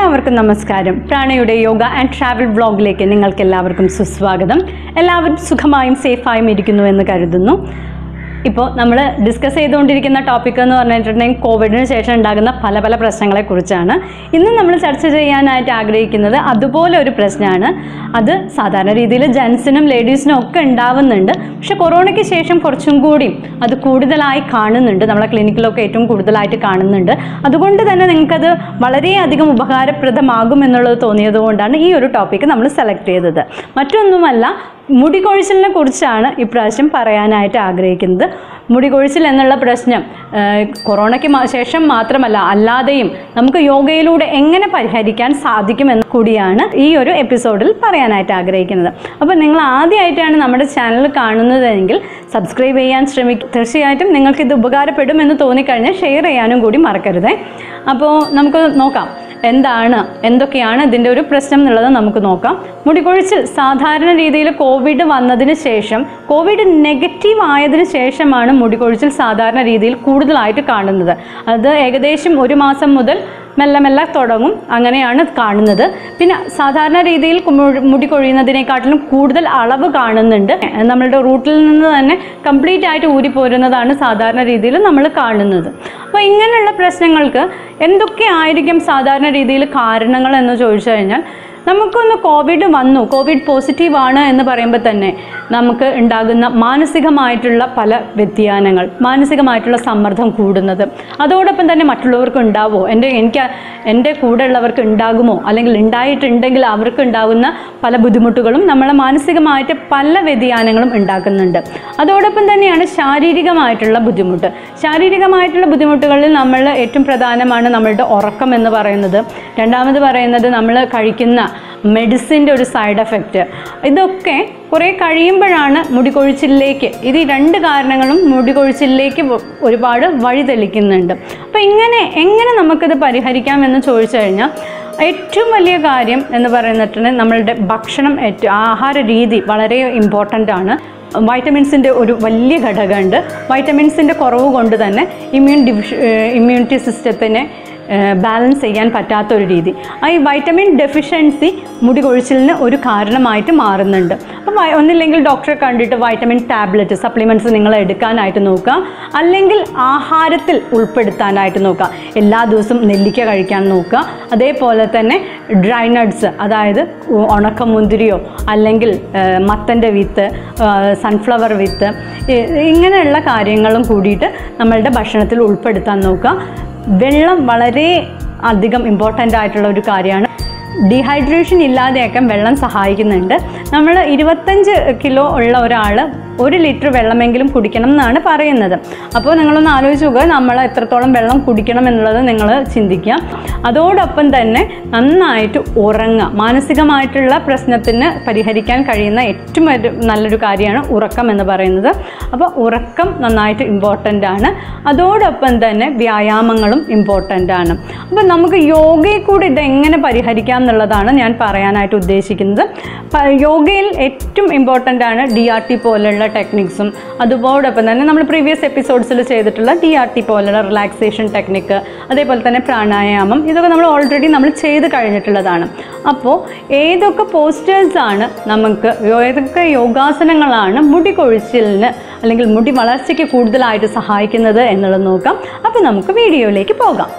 എല്ലാവർക്കും നമസ്കാരം പ്രാണയുടെ yoga and travel വ്ളോഗിലേക്ക് നിങ്ങൾക്ക് എല്ലാവർക്കും സുസ്വാഗതം എല്ലാവരും സുഖമായും സേഫായും ഇരിക്കുന്നു എന്ന് കരുതുന്നു ഇപ്പോൾ നമ്മൾ ഡിസ്കസ് ചെയ്തുകൊണ്ടിരിക്കുന്ന ടോപ്പിക് എന്ന് പറഞ്ഞിട്ടുണ്ടെങ്കിൽ കോവിഡിന് ശേഷം ഉണ്ടാകുന്ന പല പല പ്രശ്നങ്ങളെക്കുറിച്ചാണ് ഇന്ന് നമ്മൾ ചർച്ച ചെയ്യാനായിട്ട് ആഗ്രഹിക്കുന്നത് അതുപോലെ ഒരു പ്രശ്നമാണ് അത് സാധാരണ രീതിയിൽ ജെൻസിനും ലേഡീസിനും ഒക്കെ ഉണ്ടാവുന്നുണ്ട് പക്ഷെ കൊറോണയ്ക്ക് ശേഷം കുറച്ചും കൂടി അത് കൂടുതലായി കാണുന്നുണ്ട് നമ്മളെ ക്ലിനിക്കിലൊക്കെ ഏറ്റവും കൂടുതലായിട്ട് കാണുന്നുണ്ട് അതുകൊണ്ട് തന്നെ നിങ്ങൾക്കത് വളരെയധികം ഉപകാരപ്രദമാകും എന്നുള്ളത് തോന്നിയത് കൊണ്ടാണ് ഈ ഒരു ടോപ്പിക്ക് നമ്മൾ സെലക്ട് ചെയ്തത് മറ്റൊന്നുമല്ല മുടി കൊഴിച്ചിലിനെ കുറിച്ചാണ് ഇപ്രാവശ്യം പറയാനായിട്ട് ആഗ്രഹിക്കുന്നത് മുടി കൊഴിച്ചിൽ എന്നുള്ള പ്രശ്നം ആ, കൊറോണയ്ക്ക് മ- ശേഷം മാത്രമല്ല അല്ലാതെയും നമുക്ക് യോഗയിലൂടെ എങ്ങനെ പരിഹരിക്കാൻ സാധിക്കുമെന്ന് കൂടിയാണ് ഈ ഒരു എപ്പിസോഡിൽ പറയാനായിട്ട് ആഗ്രഹിക്കുന്നത് അപ്പോൾ നിങ്ങൾ ആദ്യമായിട്ടാണ് നമ്മുടെ ചാനൽ കാണുന്നതെങ്കിൽ സബ്സ്ക്രൈബ് ചെയ്യാൻ ശ്രമിക്കും തീർച്ചയായിട്ടും നിങ്ങൾക്ക് ഇത് ഉപകാരപ്പെടുമെന്ന് തോന്നിക്കഴിഞ്ഞാൽ ഷെയർ ചെയ്യാനും കൂടി മറക്കരുതേ അപ്പോൾ നമുക്ക് നോക്കാം എന്താണ് എന്തൊക്കെയാണ് ഇതിൻ്റെ ഒരു പ്രശ്നം എന്നുള്ളത് നമുക്ക് നോക്കാം മുടികൊഴിച്ചിൽ സാധാരണ രീതിയിൽ കോവിഡ് വന്നതിന് ശേഷം കോവിഡ് നെഗറ്റീവ് ആയതിനു ശേഷമാണ് മുടികൊഴിച്ചിൽ സാധാരണ രീതിയിൽ കൂടുതലായിട്ട് കാണുന്നത് അത് ഏകദേശം ഒരു മാസം മുതൽ മെല്ലെ മെല്ലെ തുടങ്ങും അങ്ങനെയാണ് കാണുന്നത് പിന്നെ സാധാരണ രീതിയിൽ മുടി- മുടി കൊഴിയുന്നതിനെക്കാട്ടിലും കൂടുതൽ അളവ് കാണുന്നുണ്ട് നമ്മളുടെ റൂട്ടിൽ നിന്ന് തന്നെ കംപ്ലീറ്റ് ആയിട്ട് ഊരിപ്പോരുന്നതാണ് സാധാരണ രീതിയിൽ നമ്മൾ കാണുന്നത് അപ്പോൾ ഇങ്ങനെയുള്ള പ്രശ്നങ്ങൾക്ക് എന്തൊക്കെ ആയിരിക്കും സാധാരണ രീതിയിൽ കാരണങ്ങൾ എന്ന് ചോദിച്ചു കഴിഞ്ഞാൽ നമുക്കൊന്ന് കോവിഡ് വന്നു കോവിഡ് പോസിറ്റീവ് ആണ് എന്ന് പറയുമ്പോൾ തന്നെ നമുക്ക് ഉണ്ടാകുന്ന മാനസികമായിട്ടുള്ള പല വ്യതിയാനങ്ങൾ മാനസികമായിട്ടുള്ള സമ്മർദ്ദം കൂടുന്നത് അതോടൊപ്പം തന്നെ മറ്റുള്ളവർക്ക് ഉണ്ടാവുമോ എൻ്റെ എനിക്ക് എൻ്റെ കൂടെ ഉള്ളവർക്ക് ഉണ്ടാകുമോ അല്ലെങ്കിൽ ഉണ്ടായിട്ടുണ്ടെങ്കിൽ അവർക്ക് ഉണ്ടാകുന്ന പല ബുദ്ധിമുട്ടുകളും നമ്മളെ മാനസികമായിട്ട് പല വ്യതിയാനങ്ങളും ഉണ്ടാക്കുന്നുണ്ട് അതോടൊപ്പം തന്നെയാണ് ശാരീരികമായിട്ടുള്ള ബുദ്ധിമുട്ട് ശാരീരികമായിട്ടുള്ള ബുദ്ധിമുട്ടുകളിൽ നമ്മൾ ഏറ്റവും പ്രധാനമാണ് നമ്മളുടെ ഉറക്കം എന്ന് പറയുന്നത് രണ്ടാമത് പറയുന്നത് നമ്മൾ കഴിക്കുന്ന മെഡിസിൻ്റെ ഒരു സൈഡ് എഫക്റ്റ് ഇതൊക്കെ കുറേ കഴിയുമ്പോഴാണ് മുടികൊഴിച്ചിലേക്ക് ഇത് ഈ രണ്ട് കാരണങ്ങളും മുടികൊഴിച്ചിലേക്ക് വ- ഒരുപാട് വഴി തെളിക്കുന്നുണ്ട് അപ്പോൾ ഇങ്ങനെ എങ്ങനെ നമുക്കിത് പരിഹരിക്കാം എന്ന് ചോദിച്ചു കഴിഞ്ഞാൽ ഏറ്റവും വലിയ കാര്യം എന്ന് പറയുന്നിട്ടുണ്ടെങ്കിൽ നമ്മളുടെ ഭക്ഷണം ഏറ്റവും ആഹാര രീതി വളരെ ഇമ്പോർട്ടൻ്റ് ആണ് വൈറ്റമിൻസിൻ്റെ ഒരു വലിയ ഘടകമുണ്ട് വൈറ്റമിൻസിൻ്റെ കുറവ് കൊണ്ട് തന്നെ ഇമ്മ്യൂൺ ഡിവിഷ ഇമ്മ്യൂണിറ്റി സിസ്റ്റത്തിനെ ബാലൻസ് ചെയ്യാൻ പറ്റാത്ത ഒരു രീതി ആ ഈ വൈറ്റമിൻ ഡെഫിഷ്യൻസി മുടി കൊഴിച്ചിലിന് ഒരു കാരണമായിട്ട് മാറുന്നുണ്ട് അപ്പം വൈ- ഒന്നില്ലെങ്കിൽ ഡോക്ടറെ കണ്ടിട്ട് വൈറ്റമിൻ ടാബ്ലറ്റ് സപ്ലിമെൻറ്റ്സ് നിങ്ങൾ എടുക്കാനായിട്ട് നോക്കുക അല്ലെങ്കിൽ ആഹാരത്തിൽ ഉൾപ്പെടുത്താനായിട്ട് നോക്കുക എല്ലാ ദിവസവും നെല്ലിക്ക കഴിക്കാൻ നോക്കുക അതേപോലെ തന്നെ ഡ്രൈ നട്ട്സ് അതായത് ഉ- ഉണക്കമുന്തിരിയോ അല്ലെങ്കിൽ മത്തൻ്റെ വിത്ത് സൺഫ്ലവർ വിത്ത് ഇ- ഇങ്ങനെയുള്ള കാര്യങ്ങളും കൂടിയിട്ട് നമ്മളുടെ ഭക്ഷണത്തിൽ ഉൾപ്പെടുത്താൻ നോക്കുക വെള്ളം വളരെ അധികം ഇമ്പോർട്ടൻ്റ് ആയിട്ടുള്ള ഒരു കാര്യമാണ് ഡീഹൈഡ്രേഷൻ ഇല്ലാതെയൊക്കെ വെള്ളം സഹായിക്കുന്നുണ്ട് നമ്മൾ ഇരുപത്തഞ്ച് കിലോ ഉള്ള ഒരാൾ ഒരു ലിറ്റർ വെള്ളമെങ്കിലും കുടിക്കണം എന്നാണ് പറയുന്നത് അപ്പോൾ നിങ്ങളൊന്ന് ആലോചിച്ച് നോക്കുക നമ്മൾ എത്രത്തോളം വെള്ളം കുടിക്കണം എന്നുള്ളത് നിങ്ങൾ ചിന്തിക്കുക അതോടൊപ്പം തന്നെ നന്നായിട്ട് ഉറങ്ങുക മാനസികമായിട്ടുള്ള പ്രശ്നത്തിന് പരിഹരിക്കാൻ കഴിയുന്ന ഏറ്റവും ഒരു നല്ലൊരു കാര്യമാണ് ഉറക്കം എന്ന് പറയുന്നത് അപ്പോൾ ഉറക്കം നന്നായിട്ട് ഇമ്പോർട്ടൻ്റ് ആണ് അതോടൊപ്പം തന്നെ വ്യായാമങ്ങളും ഇമ്പോർട്ടൻ്റ് ആണ് അപ്പോൾ നമുക്ക് യോഗയിൽ കൂടി ഇത് എങ്ങനെ പരിഹരിക്കാം എന്നുള്ളതാണ് ഞാൻ പറയാനായിട്ട് ഉദ്ദേശിക്കുന്നത് പ- യോഗയിൽ ഏറ്റവും ഇമ്പോർട്ടൻ്റ് ആണ് ഡി ആർ ടി പോലുള്ള ടെക്നിക്സും അതുപോടൊപ്പം തന്നെ നമ്മൾ പ്രീവിയസ് എപ്പിസോഡ്സിൽ ചെയ്തിട്ടുള്ള ഡി ആർ ടി പോലുള്ള റിലാക്സേഷൻ ടെക്നിക്ക് അതേപോലെ തന്നെ പ്രാണായാമം ഇതൊക്കെ നമ്മൾ ഓൾറെഡി നമ്മൾ ചെയ്ത് കഴിഞ്ഞിട്ടുള്ളതാണ് അപ്പോൾ ഏതൊക്കെ പോസ്റ്റേഴ്സ് ആണ് നമുക്ക് ഏതൊക്കെ യോഗാസനങ്ങളാണ് മുടി കൊഴിച്ചിലിന് അല്ലെങ്കിൽ മുടി വളർച്ചയ്ക്ക് കൂടുതലായിട്ട് സഹായിക്കുന്നത് എന്നുള്ളത് നോക്കാം അപ്പോൾ നമുക്ക് വീഡിയോയിലേക്ക് പോകാം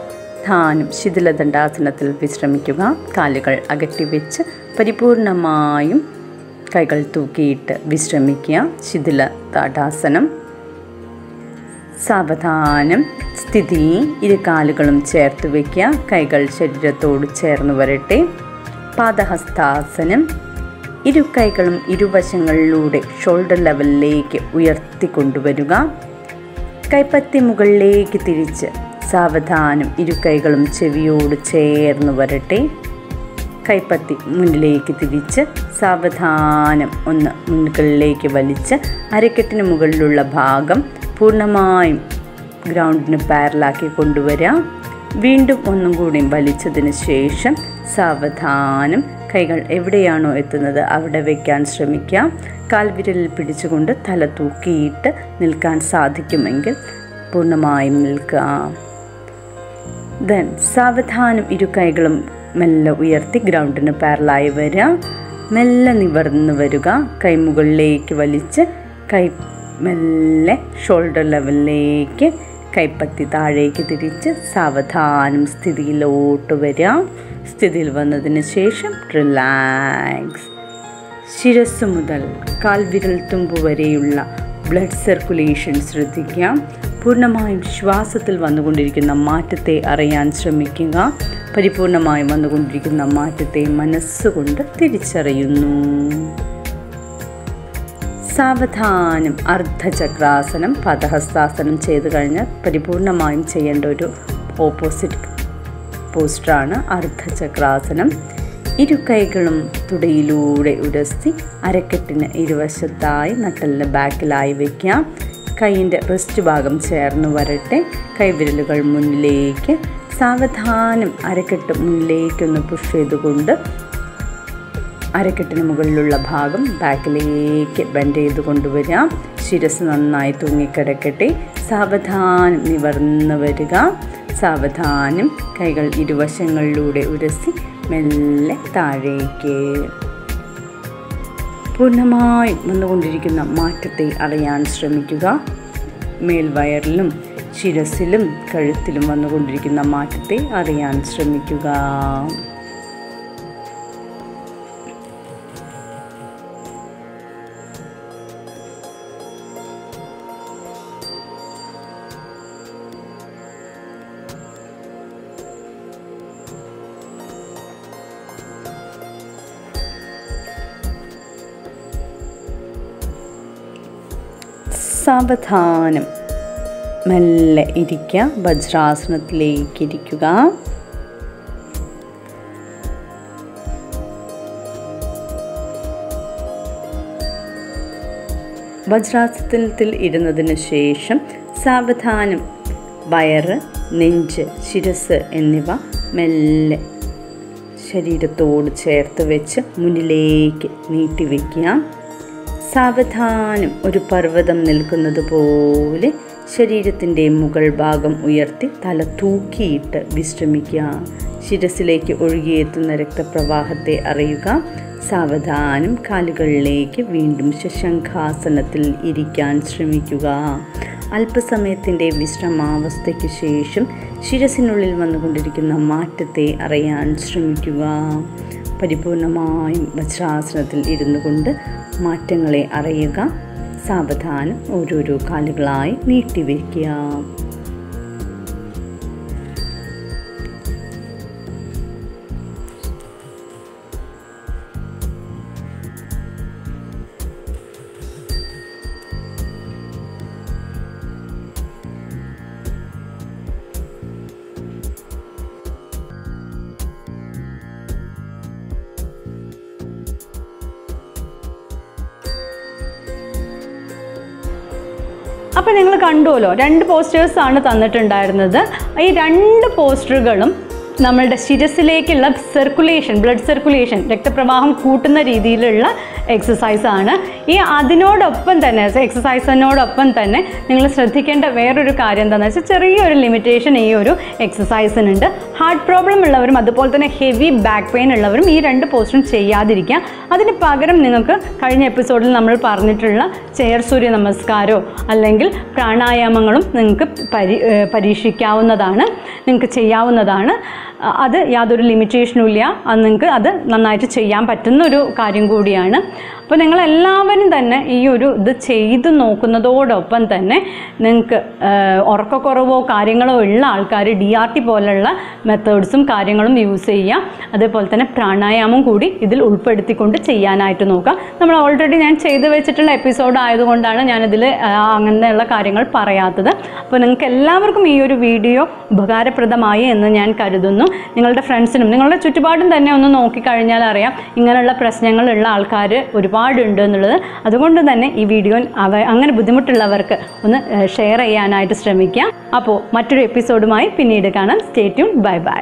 ധാനം ശിഥിലദണ്ഡാസനത്തിൽ വിശ്രമിക്കുക കാലുകൾ അകറ്റി വെച്ച് പരിപൂർണമായും കൈകൾ തൂക്കിയിട്ട് വിശ്രമിക്കുക ശിഥില താടാസനം സാവധാനം സ്ഥിതി ഇരു കാലുകളും ചേർത്ത് വയ്ക്കുക കൈകൾ ശരീരത്തോട് ചേർന്ന് വരട്ടെ പാദഹസ്താസനം ഇരു കൈകളും ഇരുവശങ്ങളിലൂടെ ഷോൾഡർ ലെവലിലേക്ക് ഉയർത്തിക്കൊണ്ടുവരിക കൈപ്പത്തി മുകളിലേക്ക് തിരിച്ച് സാവധാനം ഇരു കൈകളും ചെവിയോട് ചേർന്ന് വരട്ടെ കൈപ്പത്തി മുന്നിലേക്ക് തിരിച്ച് സാവധാനം ഒന്ന് മുൻകളിലേക്ക് വലിച്ച് അരക്കെട്ടിന് മുകളിലുള്ള ഭാഗം പൂർണ്ണമായും ഗ്രൗണ്ടിന് പാരലാക്കി കൊണ്ടുവരാം വീണ്ടും ഒന്നും കൂടി വലിച്ചതിന് ശേഷം സാവധാനം കൈകൾ എവിടെയാണോ എത്തുന്നത് അവിടെ വയ്ക്കാൻ ശ്രമിക്കാം കാൽവിരലിൽ പിടിച്ചുകൊണ്ട് തല തൂക്കിയിട്ട് നിൽക്കാൻ സാധിക്കുമെങ്കിൽ പൂർണ്ണമായും നിൽക്കാം ദെൻ സാവധാനം ഇരു കൈകളും മെല്ലെ ഉയർത്തി ഗ്രൗണ്ടിന് പാരലായി വരിക മെല്ലെ നിവർന്ന് വരിക കൈമുകളിലേക്ക് വലിച്ച് കൈ മെല്ലെ ഷോൾഡർ ലെവലിലേക്ക് കൈപ്പത്തി താഴേക്ക് തിരിച്ച് സാവധാനം സ്ഥിതിയിലോട്ട് വരിക സ്ഥിതിയിൽ വന്നതിന് ശേഷം റിലാക്സ് ശിരസ് മുതൽ കാൽവിരൽ തുമ്പ് വരെയുള്ള ബ്ലഡ് സർക്കുലേഷൻ ശ്രദ്ധിക്കാം പൂർണ്ണമായും ശ്വാസത്തിൽ വന്നുകൊണ്ടിരിക്കുന്ന മാറ്റത്തെ അറിയാൻ ശ്രമിക്കുക പരിപൂർണമായും വന്നുകൊണ്ടിരിക്കുന്ന മാറ്റത്തെ മനസ്സുകൊണ്ട് തിരിച്ചറിയുന്നു സാവധാനം അർദ്ധചക്രാസനം പദഹസ്താസനം ചെയ്തു കഴിഞ്ഞാൽ പരിപൂർണമായും ചെയ്യേണ്ട ഒരു ഓപ്പോസിറ്റ് പോസ്റ്ററാണ് അർദ്ധചക്രാസനം ഇരു കൈകളും തുടയിലൂടെ ഉരസി അരക്കെട്ടിന് ഇരുവശത്തായി നട്ടലിന് ബാക്കിലായി വയ്ക്കാം കൈയിൻ്റെ റിസ്റ്റ് ഭാഗം ചേർന്ന് വരട്ടെ കൈവിരലുകൾ മുന്നിലേക്ക് സാവധാനം അരക്കെട്ട് മുന്നിലേക്കൊന്ന് പുഷ് ചെയ്തുകൊണ്ട് അരക്കെട്ടിന് മുകളിലുള്ള ഭാഗം ബാക്കിലേക്ക് ബെൻഡ് ചെയ്ത് കൊണ്ടുവരാം ശിരസ് നന്നായി തൂങ്ങിക്കിടക്കട്ടെ സാവധാനം നിവർന്ന് വരിക സാവധാനം കൈകൾ ഇരുവശങ്ങളിലൂടെ ഉരസി മെല്ലെ താഴേക്ക് പൂർണ്ണമായും വന്നുകൊണ്ടിരിക്കുന്ന മാറ്റത്തെ അറിയാൻ ശ്രമിക്കുക മേൽവയറിലും ശിരസിലും കഴുത്തിലും വന്നുകൊണ്ടിരിക്കുന്ന മാറ്റത്തെ അറിയാൻ ശ്രമിക്കുക സാവധാനം മെല്ലെ ഇരിക്കുക വജ്രാസനത്തിലേക്ക് ഇരിക്കുക വജ്രാസനത്തിൽ ഇരുന്നതിന് ശേഷം സാവധാനം വയറ് നെഞ്ച് ശിരസ് എന്നിവ മെല്ലെ ശരീരത്തോട് ചേർത്ത് വെച്ച് മുന്നിലേക്ക് നീട്ടി വയ്ക്കുക സാവധാനം ഒരു പർവ്വതം നിൽക്കുന്നത് പോലെ ശരീരത്തിൻ്റെ മുകൾ ഭാഗം ഉയർത്തി തല തൂക്കിയിട്ട് വിശ്രമിക്കുക ശിരസിലേക്ക് ഒഴുകിയെത്തുന്ന രക്തപ്രവാഹത്തെ അറിയുക സാവധാനം കാലുകളിലേക്ക് വീണ്ടും ശശങ്കാസനത്തിൽ ഇരിക്കാൻ ശ്രമിക്കുക അല്പസമയത്തിൻ്റെ വിശ്രമാവസ്ഥയ്ക്ക് ശേഷം ശിരസിനുള്ളിൽ വന്നുകൊണ്ടിരിക്കുന്ന മാറ്റത്തെ അറിയാൻ ശ്രമിക്കുക പരിപൂർണമായും വജ്രാസനത്തിൽ ഇരുന്നു കൊണ്ട് മാറ്റങ്ങളെ അറിയുക സാവധാനം ഓരോരോ കാലുകളായി നീട്ടിവെക്കുക അപ്പോൾ നിങ്ങൾ കണ്ടുവല്ലോ രണ്ട് പോസ്റ്റേഴ്സ് ആണ് തന്നിട്ടുണ്ടായിരുന്നത് ഈ രണ്ട് പോസ്റ്ററുകളും നമ്മളുടെ ശിരസിലേക്കുള്ള സർക്കുലേഷൻ ബ്ലഡ് സർക്കുലേഷൻ രക്തപ്രവാഹം കൂട്ടുന്ന രീതിയിലുള്ള എക്സസൈസ് ആണ് ഈ അതിനോടൊപ്പം തന്നെ എക്സസൈസിനോടൊപ്പം തന്നെ നിങ്ങൾ ശ്രദ്ധിക്കേണ്ട വേറൊരു കാര്യം എന്താണെന്ന് വെച്ചാൽ ചെറിയൊരു ലിമിറ്റേഷൻ ഈ ഒരു എക്സസൈസിനുണ്ട് ഹാർട്ട് പ്രോബ്ലം ഉള്ളവരും അതുപോലെ തന്നെ ഹെവി ബാക്ക് പെയിൻ ഉള്ളവരും ഈ രണ്ട് പോസ്റ്ററും ചെയ്യാതിരിക്കുക അതിന് പകരം നിങ്ങൾക്ക് കഴിഞ്ഞ എപ്പിസോഡിൽ നമ്മൾ പറഞ്ഞിട്ടുള്ള ചെയർ സൂര്യ നമസ്കാരമോ അല്ലെങ്കിൽ പ്രാണായാമങ്ങളും നിങ്ങൾക്ക് പരി ഏഹ് പരീക്ഷിക്കാവുന്നതാണ് നിങ്ങൾക്ക് ചെയ്യാവുന്നതാണ് അ- അത് യാതൊരു ലിമിറ്റേഷനും ഇല്ല അത് നിങ്ങൾക്ക് അത് നന്നായിട്ട് ചെയ്യാൻ പറ്റുന്ന ഒരു കാര്യം കൂടിയാണ് അപ്പോൾ നിങ്ങളെല്ലാവരും തന്നെ ഈ ഒരു ഇത് ചെയ്ത് നോക്കുന്നതോടൊപ്പം തന്നെ നിങ്ങൾക്ക് ഉറക്കക്കുറവോ കാര്യങ്ങളോ ഉള്ള ആൾക്കാർ ഡി ആർ ടി പോലുള്ള മെത്തേഡ്സും കാര്യങ്ങളും യൂസ് ചെയ്യുക അതേപോലെ തന്നെ പ്രാണായാമം കൂടി ഇതിൽ ഉൾപ്പെടുത്തിക്കൊണ്ട് ചെയ്യാനായിട്ട് നോക്കുക നമ്മൾ ഓൾറെഡി ഞാൻ ചെയ്തു വെച്ചിട്ടുള്ള എപ്പിസോഡ് ആയതുകൊണ്ടാണ് ഞാനിതിൽ അങ്ങനെയുള്ള കാര്യങ്ങൾ പറയാത്തത് അപ്പോൾ നിങ്ങൾക്ക് എല്ലാവർക്കും ഈ ഒരു വീഡിയോ ഉപകാരപ്രദമായി എന്ന് ഞാൻ കരുതുന്നു നിങ്ങളുടെ ഫ്രണ്ട്സിനും നിങ്ങളുടെ ചുറ്റുപാടും തന്നെ ഒന്ന് നോക്കിക്കഴിഞ്ഞാൽ അറിയാം ഇങ്ങനെയുള്ള പ്രശ്നങ്ങളുള്ള ആൾക്കാർ ഒരുപാടുണ്ട് എന്നുള്ളത് അതുകൊണ്ട് തന്നെ ഈ വീഡിയോ അവ അങ്ങനെ ബുദ്ധിമുട്ടുള്ളവർക്ക് ഒന്ന് ഷെയർ ചെയ്യാനായിട്ട് ശ്രമിക്കുക അപ്പോൾ മറ്റൊരു എപ്പിസോഡുമായി പിന്നീട് കാണാം സ്റ്റേ ട്യൂൺ ബൈ ബൈ